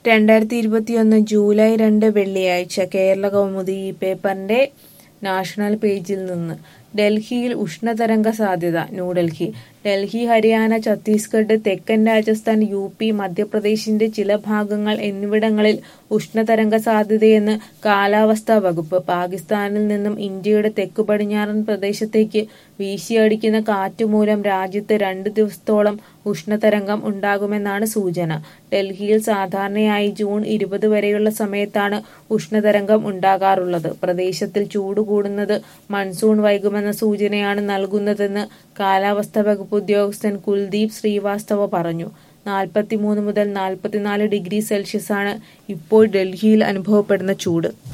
രണ്ടായിരത്തി ഇരുപത്തിയൊന്ന് ജൂലൈ രണ്ട് വെള്ളിയാഴ്ച കേരള കൗമുദി ഈ പേപ്പറിന്റെ നാഷണൽ പേജിൽ നിന്ന് ഡൽഹിയിൽ ഉഷ്ണതരംഗ സാധ്യത ന്യൂഡൽഹി ഡൽഹി ഹരിയാന ഛത്തീസ്ഗഡ് തെക്കൻ രാജസ്ഥാൻ യു പി മധ്യപ്രദേശിന്റെ ചില ഭാഗങ്ങൾ എന്നിവിടങ്ങളിൽ ഉഷ്ണതരംഗ സാധ്യതയെന്ന് കാലാവസ്ഥാ വകുപ്പ് പാകിസ്ഥാനിൽ നിന്നും ഇന്ത്യയുടെ തെക്കു പടിഞ്ഞാറൻ പ്രദേശത്തേക്ക് വീശിയടിക്കുന്ന കാറ്റുമൂലം രാജ്യത്ത് രണ്ട് ദിവസത്തോളം ഉഷ്ണതരംഗം ഉണ്ടാകുമെന്നാണ് സൂചന ഡൽഹിയിൽ സാധാരണയായി ജൂൺ ഇരുപത് വരെയുള്ള സമയത്താണ് ഉഷ്ണതരംഗം ഉണ്ടാകാറുള്ളത് പ്രദേശത്തിൽ ചൂട് കൂടുന്നത് മൺസൂൺ വൈകുമെന്ന സൂചനയാണ് നൽകുന്നതെന്ന് കാലാവസ്ഥാ വകുപ്പ് ഉദ്യോഗസ്ഥൻ കുൽദീപ് ശ്രീവാസ്തവ പറഞ്ഞു നാൽപ്പത്തിമൂന്ന് മുതൽ നാൽപ്പത്തിനാല് ഡിഗ്രി സെൽഷ്യസ് ആണ് ഇപ്പോൾ ഡൽഹിയിൽ അനുഭവപ്പെടുന്ന ചൂട്